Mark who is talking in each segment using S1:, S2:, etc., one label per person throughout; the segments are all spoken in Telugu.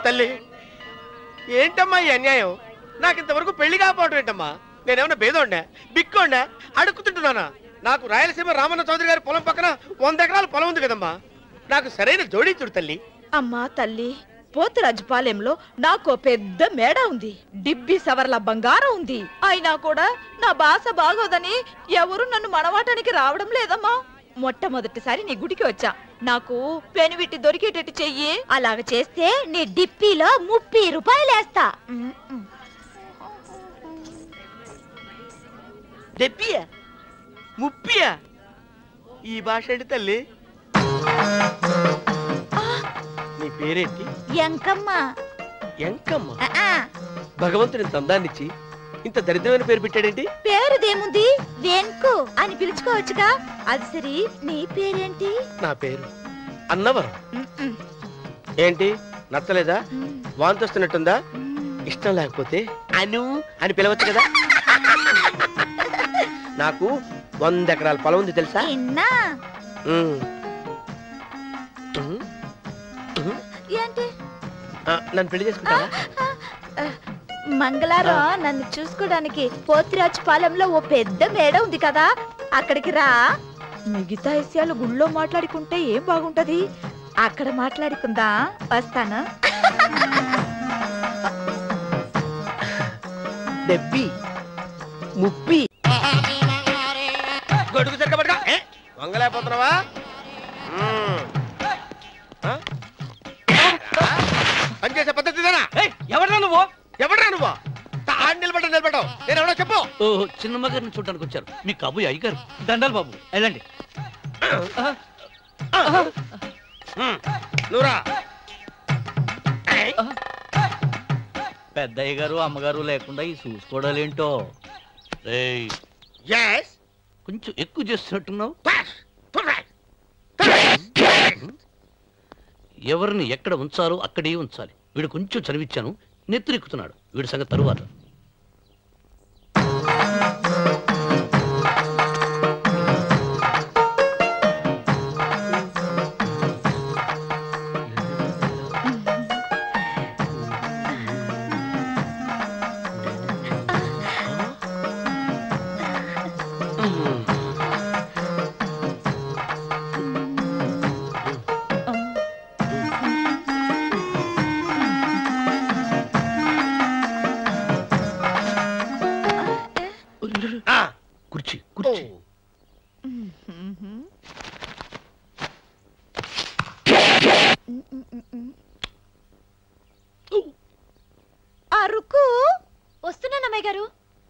S1: తల్లి ఏంటమ్మా ఈ అన్యాయం నాకు ఇంతవరకు పెళ్లి కాకపోవడం ఏంటమ్మా నేనేమన్నా బేదోండా బిక్కోండా అడుక్కుతుంటున్నానా నాకు రాయలసీమ రామన్న చౌదరి గారి పొలం పక్కన వంద ఎకరాల పొలం ఉంది కదమ్మా నాకు సరైన జోడీ చూడు తల్లి
S2: అమ్మా తల్లి పోతురాజుపాలెంలో నాకు పెద్ద మేడ ఉంది డిబ్బి సవర్ల బంగారం ఉంది అయినా కూడా నా భాష బాగోదని ఎవరు నన్ను మనవాటానికి రావడం లేదమ్మా మొట్టమొదటిసారి నీ గుడికి వచ్చా నాకు పెనువిట్టి దొరికేటట్టు చెయ్యి అలాగ చేస్తే నీ డిప్పిలో ముప్పై రూపాయలు వేస్తా
S1: దెబ్బియా ముప్పియా ఈ భాష ఏంటి తల్లి నీ పేరేంటి
S2: ఎంకమ్మా
S1: ఎంకమ్మ భగవంతుని ఇంత అందాన్నిచ్చి ఇంత దరిద్రమైన పేరు పెట్టాడేంటి
S2: పేరుదేముంది వెంకు అని పిలుచుకోవచ్చుగా అది సరి నీ పేరేంటి
S1: నా పేరు అన్నవరం ఏంటి నచ్చలేదా వాంతి వస్తున్నట్టుందా ఇష్టం లేకపోతే అను అని పిలవచ్చు కదా నాకు వంద ఎకరాల పొలం ఉంది తెలుసా
S2: ఇన్నా
S1: ఉమ్. ఉమ్. ఉమ్.
S2: ఏంటి
S1: ఆ, నన్ను పెళ్లి చేసుకుంటావా
S2: మంగళారం నన్ను చూసుకోవడానికి పోతిరాజు పాలెంలో ఓ పెద్ద మేడ ఉంది కదా అక్కడికి రా మిగతా విషయాలు గుళ్ళో మాట్లాడుకుంటే ఏం బాగుంటది అక్కడ మాట్లాడుకుందా వస్తాను
S1: డెబ్బి ముప్పి గొడుగు సరిగ్గా పట్టుకో. ఏ? వంగలేకపోతున్నావా ఉమ్. ఆ? పనిచేసే పద్ధతి ఇదేనా
S3: ఎవరా నువ్వు
S1: ఎవడ్రా నువ్వు తాడు నిలబడ్డా నిలబడ్డావు నేను ఎవడో చెప్పు
S3: ఓ చిన్నమ్మ గారిని చూడడానికి వచ్చారు మీ కాబోయే అయ్యగారు దండాలు బాబు వెళ్ళండి
S1: ఉమ్. నువ్వురా ఏయ్.
S3: పెద్ద అయ్యగారు అమ్మగారు లేకుండా ఈ చూసుకోవడాలేంటో రేయ్
S1: Yes.
S3: కొంచెం ఎక్కువ చేస్తున్నట్టున్నావు
S1: Pass. Correct.
S3: ఎవరిని ఎక్కడ ఉంచాలో అక్కడే ఉంచాలి వీడు కొంచెం చదివిచ్చాను నెత్తిరెక్కుతున్నాడు వీడి సంగతి తరువాత
S1: ఆ.
S3: కుర్చీ కుర్చీ
S2: అరుకు
S4: వస్తున్నానమ్మాయి గారు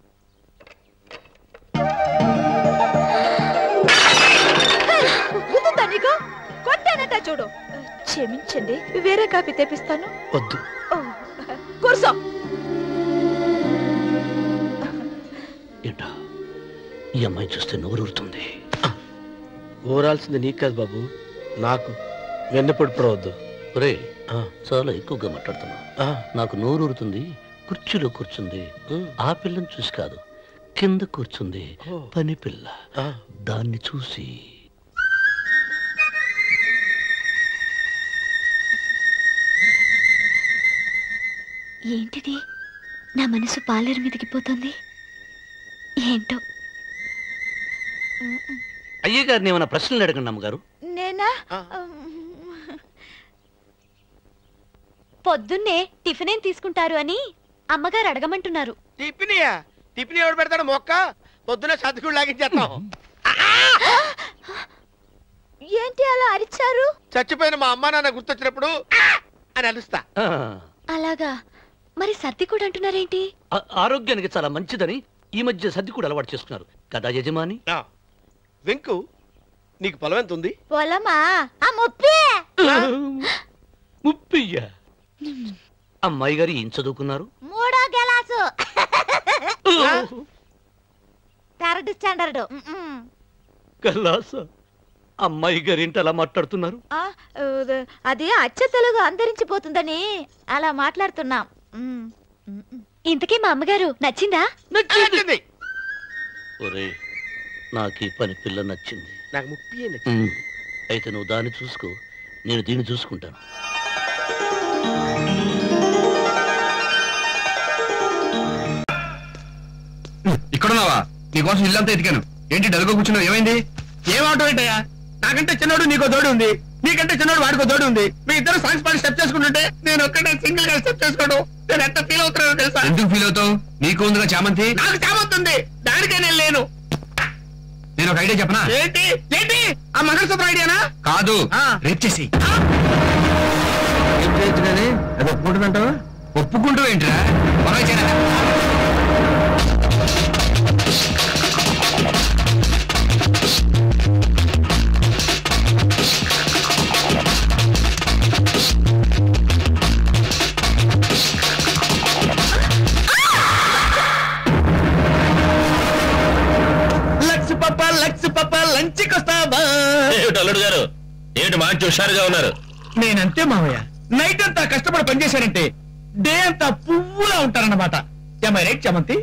S2: గుర్తుందా నీకు కొట్టానట చూడు క్షమించండి వేరే కాపీ తెప్పిస్తాను
S3: వద్దు
S2: ఓ, కూర్చో
S3: ఏంటా ఈ అమ్మాయి చూస్తే నోరూరుతుంది
S1: ఊరాల్సింది నీకు కాదు బాబు నాకు వెన్నపొడి పడవద్దు
S3: ఒరే
S1: ఆ,
S3: చాలా ఎక్కువగా మాట్లాడుతున్నా
S1: ఆ,
S3: నాకు నోరూరుతుంది కుర్చీలో కూర్చుంది
S1: ఉమ్,
S3: ఆ పిల్లని చూసి కాదు కింద కూర్చుంది
S1: ఓ,
S3: పని పిల్ల
S1: ఆ.
S3: దాన్ని చూసి
S4: ఏంటిది నా మనసు పాలేరు మీదకి పోతుంది ఏంటో
S3: అయ్య గారిని ఏమైనా ప్రశ్నలు అడగండి అమ్మగారు
S2: నేనా
S1: ఆ.
S4: పొద్దున్నే టిఫిన్ ఏం తీసుకుంటారు అని అమ్మగారు అడగమంటున్నారు
S1: టిఫినియా టిఫిన్ ఎవడు పెడతాడు మొక్క పొద్దున సతుకుడు లాగించేస్తాం
S2: ఏంటి అలా అరిచారు
S1: చచ్చిపోయిన మా అమ్మ నాన్న గుర్తొచ్చినప్పుడు "ఆ!" అని అలుస్తా
S3: ఆ,
S4: అలాగా మరి సర్ది కూడా అంటున్నారేంటి
S3: ఆ- ఆరోగ్యానికి చాలా మంచిదని ఈ మధ్య సర్ది కూడా అలవాటు చేసుకున్నారు కదా యజమాని
S1: ఆ, వెంకు నీకు పొలం ఎంత ఉంది
S2: పొలమా ఆ ముప్పి
S3: ముప్పయ్య అమ్మాయి గారు ఏం చదువుకున్నారు
S2: మూడో గెలాసు థర్డ్ స్టాండర్డ్
S3: కల్లాస అమ్మాయి గారు ఏంటి అలా మాట్లాడుతున్నారు
S2: అది అచ్చ తెలుగు అంతరించిపోతుందని అలా మాట్లాడుతున్నాం ఉమ్, ఉమ్, ఉమ్.
S4: ఇంతకీ మా అమ్మగారు నచ్చిందా
S1: నచ్చింది.
S3: ఒరే నాకు ఈ పని పిల్ల నచ్చింది
S1: నాకు ముప్పి
S3: ఉమ్, అయితే నువ్వు దాన్ని చూసుకో నేను దీన్ని చూసుకుంటాను
S5: ఉన్నావా నీకోసం ఇల్లంతా ఎతికాను ఏంటి డల్గా కూర్చున్నావు ఏమైంది
S1: ఏమవటం ఏంటయ్యా నాకంటే చిన్నోడు నీకో తోడు ఉంది నీకంటే చిన్నోడు వాడికో తోడు ఉంది మీ ఇద్దరు సాంగ్స్ పాడి స్టెప్ చేసుకుంటుంటే నేను ఒక్కటే సింగిల్ గా స్టెప్ చేసుకోవడం నేను ఎంత ఫీల్ అవుతున్నానో తెలుసా
S5: ఎందుకు ఫీల్ అవుతావు నీకు ఉందిగా చామంతి
S1: నాకు చామవుతుంది దానికే నేను లేను
S5: నేను ఒక ఐడియా చెప్పనా
S1: ఏంటి ఏంటి ఆ మంగళసూత్ర ఐడియానా
S5: కాదు
S1: ఆ.
S5: రేప్ చేసి
S1: ఏం చేయొచ్చు కానీ అది ఒప్పుకుంటుందంటావా
S5: ఒప్పుకుంటూ ఏంట్రా పొరవ చేయరా
S1: లక్స్ పప్ప లక్స్ పప్ప లంచ్కి వస్తావా
S6: ఏమిటి అల్లుడు గారు ఏమిటి మంచి హుషారుగా ఉన్నారు
S1: నేనంతే మావయ్య నైట్ అంతా కష్టపడి పనిచేశానంటే డే అంతా పువ్వులా ఉంటారన్నమాట ఏమై రైట్ చమంతి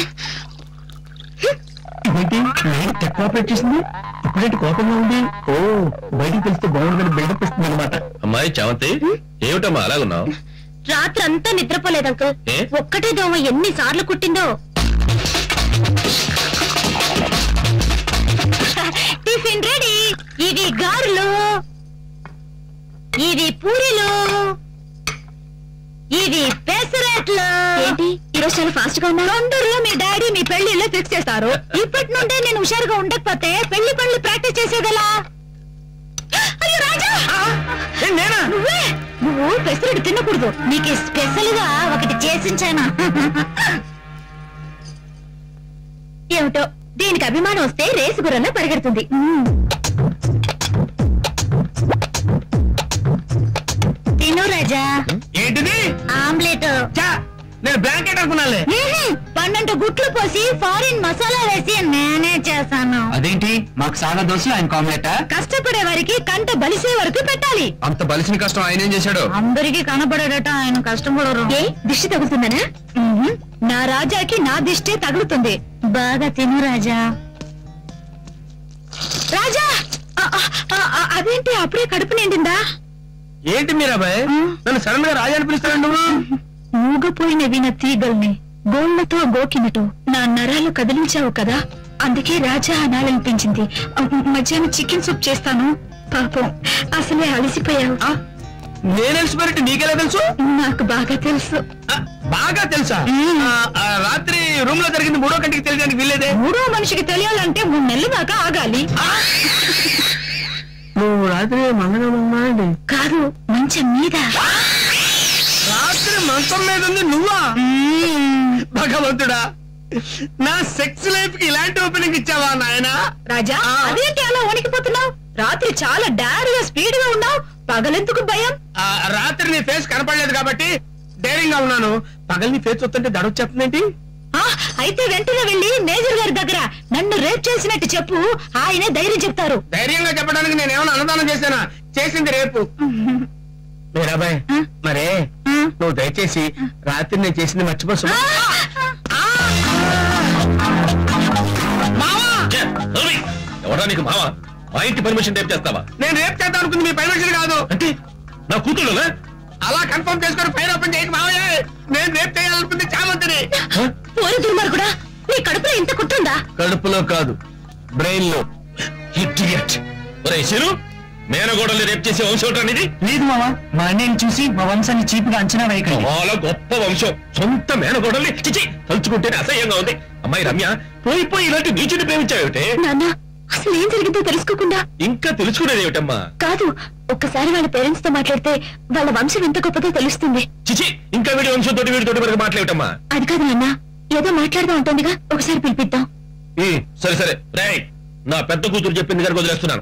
S1: ఏంటి నైట్ కోఆపరేట్ చేసింది ఇప్పుడేంటి కోపంగా ఉంది ఓ బయటికి తెలిస్తే బాగుంటుందని బిల్డప్ ఇస్తుంది అనమాట
S6: అమ్మాయి చామంతి ఏమిటమ్మా అలాగున్నావు
S4: రాత్రంతా నిద్రపోలేదు అంకుల్
S6: ఏ?
S4: ఒక్కటే దోమ ఎన్ని సార్లు కుట్టిందో టిఫిన్ రెడీ ఇది గారెలు ఇది పూరీలు ఇది పెసరట్లు ఏంటి ఈరోజు చాలా ఫాస్ట్ గా ఉన్నా తొందరలో మీ డాడీ మీ పెళ్లిలో ఫిక్స్ చేస్తారు ఇప్పటి నుండే నేను హుషారుగా ఉండకపోతే పెళ్లి పనులు ప్రాక్టీస్ చేసేదెలా అయ్యో రాజా
S1: నేనా
S4: నువ్వే నువ్వు పెసరట్టు తినకూడదు నీకు స్పెషల్ గా ఒకటి చేసించాను ఏమిటో దీనికి అభిమానం వస్తే రేసు గుర్రంలో పరిగెడుతుంది తిను రాజా
S1: ఏంటిది
S4: ఆమ్లెట్
S1: చా నేను బ్లాంకెట్ అనుకున్నాలే
S4: మ్మ్హ్మ్. పన్నెండు గుట్లు పోసి ఫారిన్ మసాలా వేసి నేనే చేశాను
S5: అదేంటి మాకు సాదా దోశ ఆయన కామ్లెట్
S4: కష్టపడే వారికి కంట బలిసే వరకు పెట్టాలి
S5: అంత బలిసిన కష్టం ఆయన ఏం చేశాడు
S4: అందరికి కనబడేటట ఆయన కష్టపడరు ఏ దిష్టి తగులుతుందనా మ్మ్. నా రాజాకి నా దిష్టే తగులుతుంది బాగా తిను రాజా రాజా ఆ, ఆ, ఆ, ఆ, అదేంటి అప్పుడే కడుపు నిండిందా
S1: ఏంటి మీరాబాయ్ నన్ను సడన్ గా రాజా అనిపిస్తాను నువ్వు
S4: మూగపోయిన విన తీగల్ని గోళ్లతో గోకినట్టు నా నరాలు కదిలించావు కదా అందుకే రాజా అనాలనిపించింది మధ్యాహ్నం చికెన్ సూప్ చేస్తాను పాపం అసలే అలసిపోయావు
S1: ఆ, నేను ఎలిసిపోయినట్టు నీకెలా తెలుసు
S4: నాకు బాగా తెలుసు
S1: ఆ, బాగా తెలుసా ఆ, ఆ, రాత్రి రూమ్ లో జరిగింది మూడో గంటకి తెలియడానికి వీల్లేదే
S4: మూడో మనిషికి తెలియాలంటే మూడు నెలల దాకా ఆగాలి
S1: నువ్వు రాత్రి మంగళ అండి
S4: కాదు మంచం మీద
S1: రాత్రి మంచం మీద ఉంది నువ్వా భగవంతుడా నా సెక్స్ లైఫ్ కి ఇలాంటి ఓపెనింగ్ ఇచ్చావా నాయనా
S4: రాజా
S1: ఆ.
S4: అదేంటి అలా వణికిపోతున్నావు రాత్రి చాలా డారీగా స్పీడ్ గా ఉన్నావు పగలెందుకు భయం
S1: ఆ, రాత్రి నీ ఫేస్ కనపడలేదు కాబట్టి డేరింగ్ గా ఉన్నాను పగలు నీ ఫేస్ చూస్తుంటే దడొచ్చేస్తుందేంటి
S4: ఆ, అయితే వెంటనే వెళ్ళి మేజర్ గారి దగ్గర నన్ను రేప్ చేసినట్టు చెప్పు ఆయనే ధైర్యం చెప్తారు
S1: ధైర్యంగా చెప్పడానికి నేను ఏమైనా అన్నదానం చేశానా చేసింది రేపు మీరాబాయ్
S4: ఆ?
S1: మరే
S4: ఆ?
S1: నువ్వు దయచేసి రాత్రి నేను చేసింది మర్చిపో సుమా. మావా
S6: ఛే, నోర్మి! ఎవరా నీకు మావా మా ఇంటి పర్మిషన్ టైప్ చేస్తావా
S1: నేను రేపు చేద్దాం అనుకుంది మీ పర్మిషన్ కాదు
S6: అంటే నా కూతురులోనా
S1: అలా కన్ఫర్మ్ చేసుకొని ఫైల్ ఓపెన్ చేయక మావయ్య నేను రేపు చేయాలనుకుంది చామంతిని
S4: పోరు దుర్మార్ కూడా నీ కడుపులో ఇంత కుట్టుందా
S6: కడుపులో కాదు బ్రెయిన్ లో ఒరే శిరు మేనగోడల్ని రేపు చేసే వంశం అనేది
S5: లేదు మావా మా అన్నయ్యని చూసి మా వంశాన్ని చీప్ గా అంచనా వేయకండి
S6: చాలా గొప్ప వంశం సొంత మేనగోడల్ని చిచి తలుచుకుంటేనే అసహ్యంగా ఉంది అమ్మాయి రమ్య పోయి పోయి ఇలాంటి నీచుని ప్రేమించావేమిటే
S4: నాన్న అసలు ఏం జరిగిందో తెలుసుకోకుండా
S6: ఇంకా తెలుసుకునేది ఏమిటమ్మా
S4: కాదు ఒక్కసారి వాళ్ళ పేరెంట్స్ తో మాట్లాడితే వాళ్ళ వంశం ఎంత గొప్పదో తెలుస్తుంది
S6: చిచి ఇంకా వీడి వంశంతో వీడితోటి వరకు మాట్లాడటమ్మా
S4: అది కాదు నాన్న ఏదో మాట్లాడదాం ఉంటుందిగా ఒకసారి పిలిపిద్దాం
S6: ఉమ్, సరే సరే రేయ్ నా పెద్ద కూతురు చెప్పింది కనుక వదిలేస్తున్నాను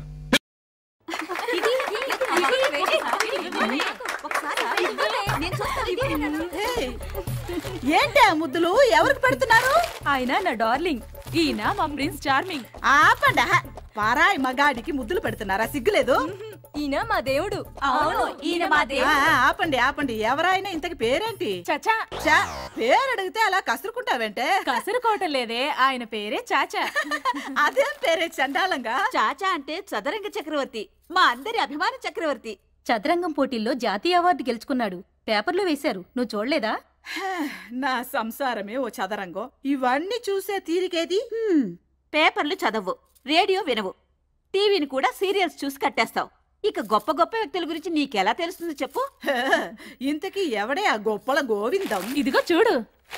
S2: ఏంటి ఆ ముద్దులు ఎవరికి పెడుతున్నారు
S7: ఆయన నా డార్లింగ్ ఈయన మా ప్రిన్స్ చార్మింగ్
S2: ఆపండి ఆహా. వారాయి మగాడికి ముద్దులు పెడుతున్నారా సిగ్గులేదు
S7: ఈయన మా దేవుడు అవును ఈయన మా
S2: ఆ, ఆ, ఆపండి ఆపండి ఎవరైనా ఇంతకి పేరేంటి
S7: చచా
S2: చా పేరు అడిగితే అలా కసురుకుంటావంటే
S7: కసురుకోవటం లేదే ఆయన పేరే చాచా
S2: అదేం పేరే చండాలంగా
S8: చాచా అంటే చదరంగ చక్రవర్తి మా అందరి అభిమాన చక్రవర్తి
S7: చదరంగం పోటీల్లో జాతీయ అవార్డు గెలుచుకున్నాడు పేపర్లో వేశారు నువ్వు చూడలేదా
S8: నా సంసారమే ఓ చదరంగం ఇవన్నీ చూసే తీరికేది హ్మ్. పేపర్లు చదవు రేడియో వినవు టీవీని కూడా సీరియల్స్ చూసి కట్టేస్తావు ఇక గొప్ప గొప్ప వ్యక్తుల గురించి నీకెలా తెలుస్తుంది చెప్పు ఇంతకీ ఎవడే ఆ గొప్పల గోవిందం
S7: ఇదిగో చూడు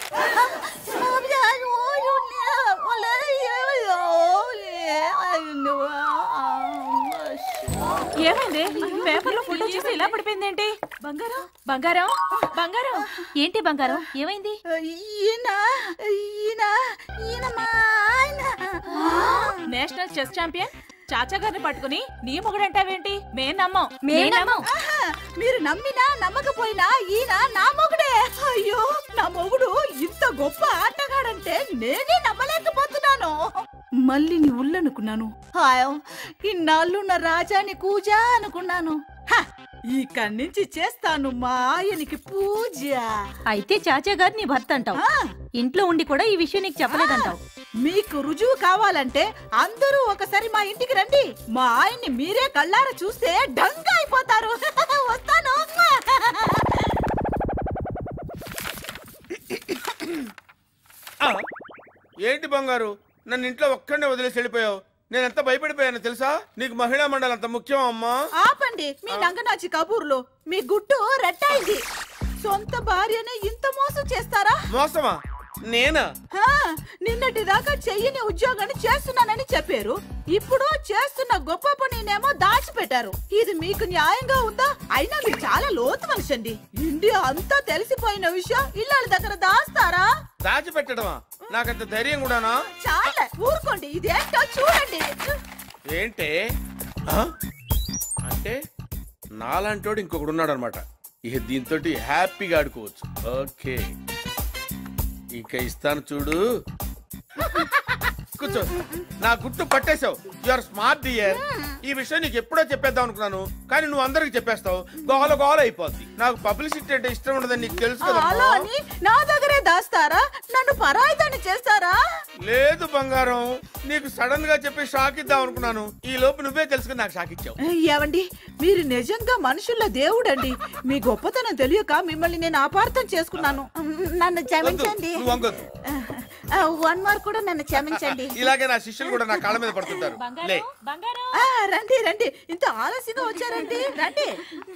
S7: ఏమైంది పేపర్లో ఫోటో చూసి ఇలా పడిపోయిందేంటి బంగారం బంగారం బంగారం ఏంటి బంగారం ఏమైంది
S8: ఈయన ఈయన ఈయన మా ఆయన
S7: నేషనల్ చెస్ ఛాంపియన్ చాచా గారిని పట్టుకుని నీ మొగుడంటావేంటి మేం నమ్మం మేం నమ్మం
S8: ఆహా, మీరు నమ్మినా నమ్మకపోయినా ఈయన నా మొగుడే అయ్యో నా మొగుడు ఇంత గొప్ప ఆటగాడంటే నేనే నమ్మలేకపోతున్నాను మళ్ళీ నీ ఉల్లనుకున్నాను హాయ్ ఇన్నాళ్ళు నా రాజాని కూజా అనుకున్నాను హ, ఇక్కడి నుంచి చేస్తాను మా ఆయనకి పూజ
S9: అయితే చాచా గారు నీ భర్త అంటావు
S8: ఆ,
S9: ఇంట్లో ఉండి కూడా ఈ విషయం నీకు చెప్పలేదంటావు
S8: మీకు రుజువు కావాలంటే అందరూ ఒకసారి మా ఇంటికి రండి మా ఆయన్ని మీరే కళ్ళారా చూస్తే డంగా అయిపోతారు వస్తాను
S1: ఆ, ఏంటి బంగారు నన్ను ఇంట్లో ఒక్కడే వదిలేసి వెళ్ళిపోయావు నేను ఎంత భయపడిపోయాను తెలుసా నీకు మహిళా మండలి అంత ముఖ్యం అమ్మా
S8: ఆపండి మీ నంగనాచి కబూర్లు మీ గుట్టు రెట్టయింది సొంత భార్యనే ఇంత మోసం చేస్తారా
S1: మోసమా నేనా
S8: హా, నిన్నటి దాకా చెయ్యని ఉద్యోగాన్ని చేస్తున్నానని చెప్పారు ఇప్పుడు చేస్తున్న గొప్ప పనినేమో దాచిపెట్టారు ఇది మీకు న్యాయంగా ఉందా అయినా మీరు చాలా లోతు మనిషి అండి ఇండియా అంతా తెలిసిపోయిన విషయం ఇళ్ళ దగ్గర దాస్తారా
S1: దాచిపెట్టడమా నాకంత ధైర్యం కూడానా
S8: చాలా ఊరుకోండి ఇదేంటో చూడండి
S1: ఏంటే ఆ? అంటే నాలాంటోడు ఇంకొకడు ఉన్నాడు అనమాట ఇక దీంతో హ్యాపీగా ఆడుకోవచ్చు ఓకే ఇక ఇస్తాను చూడు కూర్చో నా గుట్టు పట్టేశావు యు ఆర్ స్మార్ట్ డియర్ ఈ విషయం నీకు ఎప్పుడో చెప్పేద్దాం అనుకున్నాను కానీ నువ్వు అందరికి చెప్పేస్తావు గోల గోల అయిపోద్ది నాకు పబ్లిసిటీ అంటే ఇష్టం ఉండదని నీకు తెలుసు
S8: అలా
S1: కదా
S8: అని నా దగ్గరే దాస్తారా నన్ను పరాయిదాన్ని చేస్తారా
S1: లేదు బంగారం నీకు సడన్ గా చెప్పి షాక్ ఇద్దాం అనుకున్నాను ఈ లోపు నువ్వే తెలుసుకుని నాకు షాక్ ఇచ్చావు
S8: ఏవండి మీరు నిజంగా మనుషుల్లో దేవుడండి మీ గొప్పతనం తెలియక మిమ్మల్ని నేను అపార్థం చేసుకున్నాను నన్ను క్షమించండి
S1: నువ్వు వంగొద్దు
S8: వన్ మార్క్ కూడా నన్ను క్షమించండి
S1: ఇలాగే నా శిష్యులు కూడా నా కాళ్ళ మీద పడుతుంటారు లే
S7: బంగారం
S8: ఆ, రండి రండి ఇంత ఆలస్యంగా వచ్చారండి రండి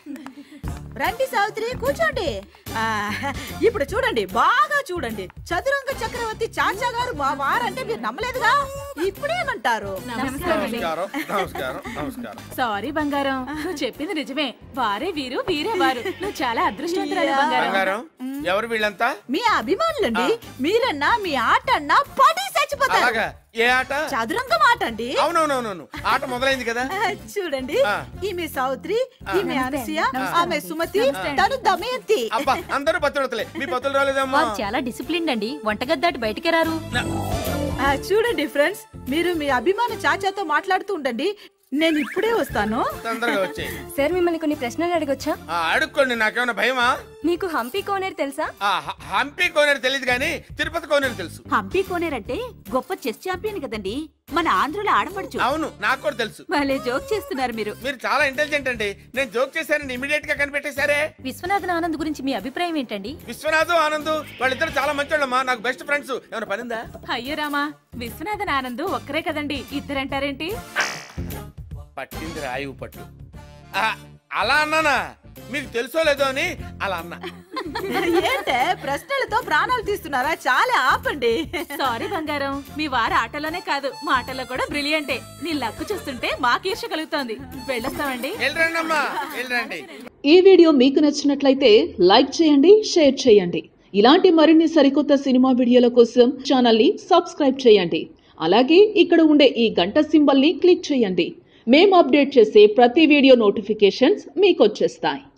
S8: రండి సావిత్రి కూర్చోండి ఆ, ఇప్పుడు చూడండి బాగా చూడండి చదురంగ చక్రవర్తి చాచా గారు మా వారంటే మీరు నమ్మలేదుగా ఇప్పుడేమంటారు
S1: నమస్కారం నమస్కారం నమస్కారం
S7: సారీ బంగారం నువ్వు చెప్పింది నిజమే వారే వీరు వీరే వారు నువ్వు చాలా అదృష్టవంతురాలు బంగారం
S1: బంగారం ఎవరు వీళ్ళంతా
S8: మీ అభిమానులండి మీరన్నా మీ ఆట అన్నా పడి చచ్చిపోతారు
S1: అలాగా ఏ ఆట
S8: చదురంగం ఆట అండి
S1: అవునవునవును ఆట మొదలైంది కదా
S8: ఆ, చూడండి
S1: ఆ.
S8: ఈమె సౌత్రి ఈమె అనసూయ ఆమె సుమతి తను దమయంతి
S1: అబ్బా అందరూ పత్రులతలే మీ పత్రులు రాలేదమ్మా
S9: వారు చాలా డిసిప్లిన్ అండి వంటగది దాటి బయటికి రారు
S8: ఆ, చూడండి ఫ్రెండ్స్ మీరు మీ అభిమాన చాచాతో మాట్లాడుతూ ఉండండి నేను ఇప్పుడే వస్తాను
S1: తొందరగా వచ్చాయి
S10: సార్ మిమ్మల్ని కొన్ని ప్రశ్నలు అడగొచ్చా
S1: అడుక్కోండి నాకేమైనా భయమా
S10: మీకు హంపి కోనేరు తెలుసా
S1: ఆ, హ- హంపి కోనేరు తెలియదు కానీ తిరుపతి కోనేరు తెలుసు
S8: హంపి కోనేరంటే గొప్ప చెస్ ఛాంపియన్ కదండి మన ఆంధ్రలో ఆడపడుచు
S1: అవును నాకు కూడా తెలుసు
S8: భలే జోక్ చేస్తున్నారు మీరు
S1: మీరు చాలా ఇంటెలిజెంట్ అండి నేను జోక్ చేశానని ఇమీడియట్ గా కనిపెట్టేశారే
S9: విశ్వనాథన్ ఆనంద్ గురించి మీ అభిప్రాయం ఏంటండి
S1: విశ్వనాథ్ ఆనంద్ వాళ్ళిద్దరు చాలా మంచోళ్ళమ్మా నాకు బెస్ట్ ఫ్రెండ్స్ ఏమైనా పనిందా
S7: అయ్యో రామా విశ్వనాథన్ ఆనంద్ ఒక్కరే కదండి ఇద్దరంటారేంటి
S1: పట్టింది రాయువు పట్టు ఆ, అలా అన్నానా మీకు తెలుసో లేదో అని అలా అన్నా
S8: ఏంటే ప్రశ్నలతో ప్రాణాలు తీస్తున్నారా చాలా ఆపండి
S7: సారీ బంగారం మీ వారు ఆటలోనే కాదు మాటల్లో కూడా బ్రిలియంటే నీ లక్కు చూస్తుంటే మాకు ఈర్ష కలుగుతోంది వెళ్ళొస్తామండి
S1: వెళ్ళరండి అమ్మా వెళ్ళరండి
S11: ఈ వీడియో మీకు నచ్చినట్లయితే లైక్ చేయండి షేర్ చేయండి ఇలాంటి మరిన్ని సరికొత్త సినిమా వీడియోల కోసం ఛానల్ని సబ్స్క్రైబ్ చేయండి అలాగే ఇక్కడ ఉండే ఈ గంట సింబల్ని క్లిక్ చేయండి మేము అప్డేట్ చేసే ప్రతి వీడియో నోటిఫికేషన్స్ మీకు వచ్చేస్తాయి